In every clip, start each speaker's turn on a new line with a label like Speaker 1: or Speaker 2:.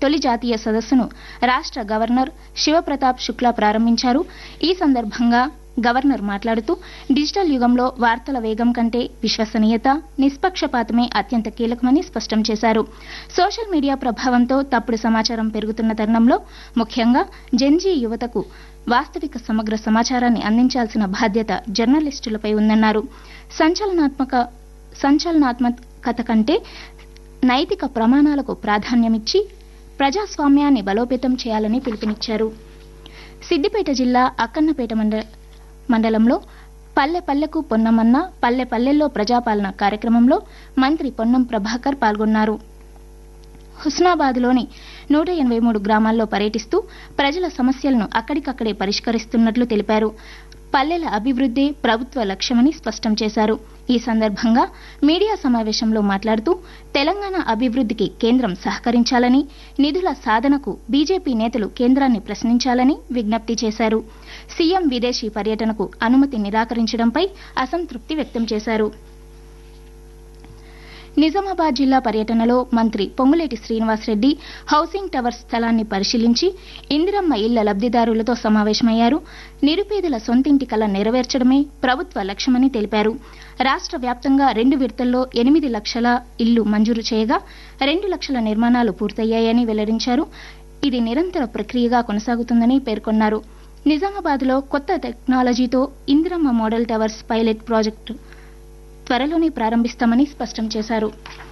Speaker 1: తొలి జాతీయ సదస్సును రాష్ట్ర గవర్నర్ శివప్రతాప్ శుక్లా ప్రారంభించారు ఈ సందర్భంగా గవర్నర్ మాట్లాడుతూ డిజిటల్ యుగంలో వార్తల వేగం కంటే విశ్వసనీయత నిష్పక్షపాతమే అత్యంత కీలకమని స్పష్టం చేశారు సోషల్ మీడియా ప్రభావంతో తప్పుడు సమాచారం పెరుగుతున్న తరుణంలో ముఖ్యంగా జెన్జీ యువతకు వాస్తవిక సమగ్ర సమాచారాన్ని అందించాల్సిన బాధ్యత జర్నలిస్టులపై ఉందన్నారు సంచలనాత్మక సంచలనాత్మకత కంటే నైతిక ప్రమాణాలకు ప్రాధాన్యమిచ్చి ప్రజాస్వామ్యాన్ని బలోపేతం చేయాలని పిలుపునిచ్చారు సిద్దిపేట జిల్లా అక్కన్నపేట మండల మండలంలో పల్లె పల్లెకు పొన్నమన్న పల్లె పల్లెల్లో ప్రజాపాలన కార్యక్రమంలో మంత్రి పొన్నం ప్రభాకర్ పాల్గొన్నారు హుస్నాబాద్లోని నూట ఎనభై మూడు గ్రామాల్లో పర్యటిస్తూ ప్రజల సమస్యలను అక్కడికక్కడే పరిష్కరిస్తున్నట్లు తెలిపారు పల్లెల అభివృద్దే ప్రభుత్వ లక్ష్యమని స్పష్టం చేశారు ఈ సందర్భంగా మీడియా సమావేశంలో మాట్లాడుతూ తెలంగాణ అభివృద్ధికి కేంద్రం సహకరించాలని నిధుల సాధనకు బీజేపీ నేతలు కేంద్రాన్ని ప్రశ్నించాలని విజ్ఞప్తి చేశారు సీఎం విదేశీ పర్యటనకు అనుమతి నిరాకరించడంపై అసంతృప్తి వ్యక్తం చేశారు నిజామాబాద్ జిల్లా పర్యటనలో మంత్రి పొంగులేటి శ్రీనివాసరెడ్డి హౌసింగ్ టవర్ స్థలాన్ని పరిశీలించి ఇందిరమ్మ ఇళ్ల లబ్దిదారులతో సమావేశమయ్యారు నిరుపేదల సొంతింటి కల నెరవేర్చడమే ప్రభుత్వ లక్ష్యమని తెలిపారు రాష్ట్ర వ్యాప్తంగా రెండు విడతల్లో ఎనిమిది లక్షల ఇళ్లు మంజూరు చేయగా రెండు లక్షల నిర్మాణాలు పూర్తయ్యాయని వెల్లడించారు ఇది నిరంతర ప్రక్రియగా కొనసాగుతుందని పేర్కొన్నారు నిజామాబాద్లో కొత్త టెక్నాలజీతో Indiramma model towers pilot project త్వరలోనే ప్రారంభిస్తామని స్పష్టం చేశారు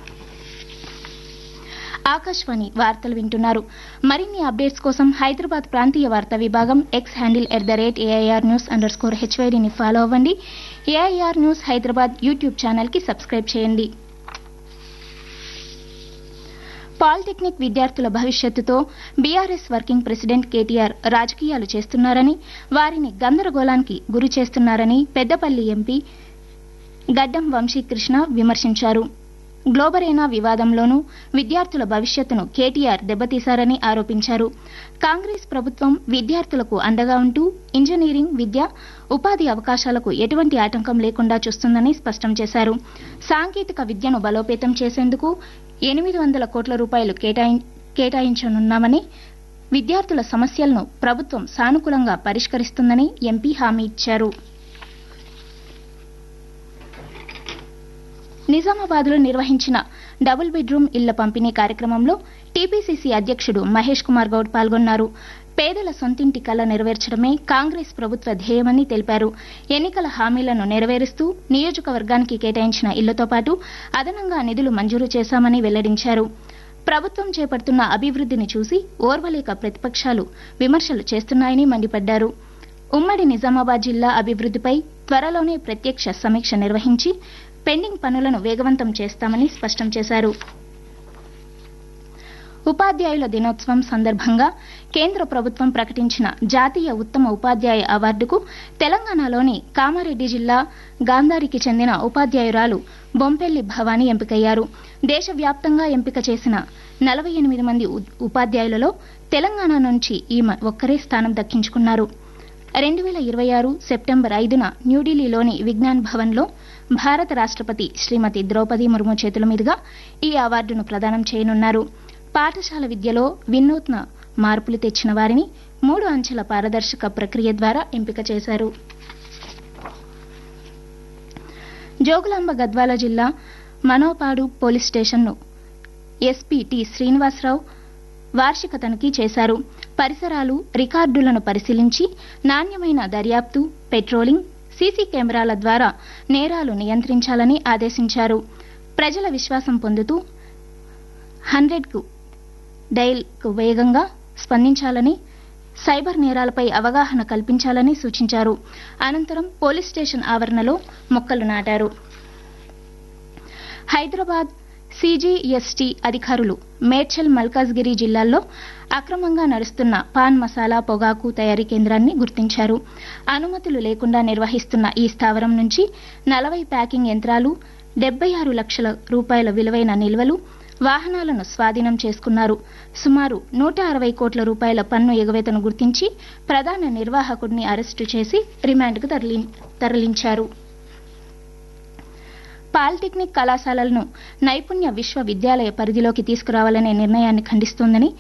Speaker 1: ఆకాశవాణి వార్తలు వింటున్నారు మరిన్ని అప్డేట్స్ కోసం హైదరాబాద్ ప్రాంతీయ వార్తా విభాగం X handle at the rate AIR news under score హెచ్వైడిని ఫాలో అవ్వండి ఏఐఆర్ న్యూస్ హైదరాబాద్ యూట్యూబ్ ఛానల్కి సబ్స్క్రైబ్ చేయండి పాలిటెక్నిక్ విద్యార్థుల భవిష్యత్తుతో బీఆర్ఎస్ వర్కింగ్ ప్రెసిడెంట్ కేటీఆర్ రాజకీయాలు చేస్తున్నారని వారిని గందరగోళానికి గురి చేస్తున్నారని పెద్దపల్లి ఎంపీ గడ్డం వంశీకృష్ణ విమర్శించారు గ్లోబరేనా వివాదంలోనూ విద్యార్థుల భవిష్యత్తును కేటీఆర్ దెబ్బతీశారని ఆరోపించారు కాంగ్రెస్ ప్రభుత్వం విద్యార్థులకు అండగా ఉంటూ ఇంజనీరింగ్ విద్య ఉపాధి అవకాశాలకు ఎటువంటి ఆటంకం లేకుండా చూస్తుందని స్పష్టం చేశారు సాంకేతిక విద్యను బలోపేతం చేసేందుకు ఎనిమిది వందల కోట్ల రూపాయలు కేటాయి- కేటాయించనున్నామని విద్యార్థుల సమస్యలను ప్రభుత్వం సానుకూలంగా పరిష్కరిస్తుందని ఎంపీ హామీ ఇచ్చారు నిజామాబాద్లో నిర్వహించిన డబుల్ బెడ్రూమ్ ఇళ్ల పంపిణీ కార్యక్రమంలో టీపీసీసీ అధ్యక్షుడు మహేష్ కుమార్ గౌడ్ పాల్గొన్నారు పేదల సొంతింటి కల నెరవేర్చడమే కాంగ్రెస్ ప్రభుత్వ ధ్యేయమని తెలిపారు ఎన్నికల హామీలను నెరవేరుస్తూ నియోజకవర్గానికి కేటాయించిన ఇళ్లతో పాటు అదనంగా నిధులు మంజూరు చేశామని వెల్లడించారు ప్రభుత్వం చేపడుతున్న అభివృద్ధిని చూసి ఓర్వలేక ప్రతిపక్షాలు విమర్శలు చేస్తున్నాయని మండిపడ్డారు ఉమ్మడి నిజామాబాద్ జిల్లా అభివృద్ధిపై త్వరలోనే ప్రత్యక్ష సమీక్ష నిర్వహించి పెండింగ్ పనులను వేగవంతం చేస్తామని స్పష్టం చేశారు ఉపాధ్యాయుల దినోత్సవం సందర్భంగా కేంద్ర ప్రభుత్వం ప్రకటించిన జాతీయ ఉత్తమ ఉపాధ్యాయ అవార్డుకు తెలంగాణలోని కామారెడ్డి జిల్లా గాంధారికి చెందిన ఉపాధ్యాయురాలు బొంపెల్లి భవానీ ఎంపికయ్యారు దేశవ్యాప్తంగా ఎంపిక చేసిన నలభై ఎనిమిది మంది ఉ- ఉపాధ్యాయులలో తెలంగాణ నుంచి ఈమె ఒక్కరే స్థానం దక్కించుకున్నారు రెండు వేల ఇరవై ఆరు సెప్టెంబర్ ఐదున న్యూఢిల్లీలోని విజ్ఞాన్ భవన్లో భారత రాష్ట్రపతి శ్రీమతి ద్రౌపది ముర్ము చేతుల మీదుగా ఈ అవార్డును ప్రదానం చేయనున్నారు పాఠశాల విద్యలో వినూత్న మార్పులు తెచ్చిన వారిని మూడు అంచెల పారదర్శక ప్రక్రియ ద్వారా ఎంపిక చేశారు జోగులాంబ గద్వాల జిల్లా మనోపాడు పోలీస్ స్టేషన్ను ఎస్పీ టి శ్రీనివాసరావు వార్షిక తనిఖీ చేశారు పరిసరాలు రికార్డులను పరిశీలించి నాణ్యమైన దర్యాప్తు పెట్రోలింగ్ సీసీ కెమెరాల ద్వారా నేరాలు నియంత్రించాలని ఆదేశించారు ప్రజల విశ్వాసం పొందుతూ హండ్రెడ్కు డైల్కు వేగంగా స్పందించాలని సైబర్ నేరాలపై అవగాహన కల్పించాలని సూచించారు అనంతరం పోలీస్ స్టేషన్ ఆవరణలో మొక్కలు నాటారు హైదరాబాద్ సీజీఎస్టీ అధికారులు మేడ్చల్ మల్కాజ్గిరి జిల్లాల్లో అక్రమంగా నడుస్తున్న పాన్ మసాలా పొగాకు తయారీ కేంద్రాన్ని గుర్తించారు అనుమతులు లేకుండా నిర్వహిస్తున్న ఈ స్థావరం నుంచి నలభై ప్యాకింగ్ యంత్రాలు డెబ్బై ఆరు లక్షల రూపాయల విలువైన నిల్వలు వాహనాలను స్వాధీనం చేసుకున్నారు సుమారు నూట అరవై కోట్ల రూపాయల పన్ను ఎగవేతను గుర్తించి ప్రధాన నిర్వాహకుడిని అరెస్టు చేసి రిమాండ్కు తరలి తరలించారు పాలిటెక్నిక్ కళాశాలలను నైపుణ్య విశ్వవిద్యాలయ పరిధిలోకి తీసుకురావాలనే నిర్ణయాన్ని ఖండిస్తోందని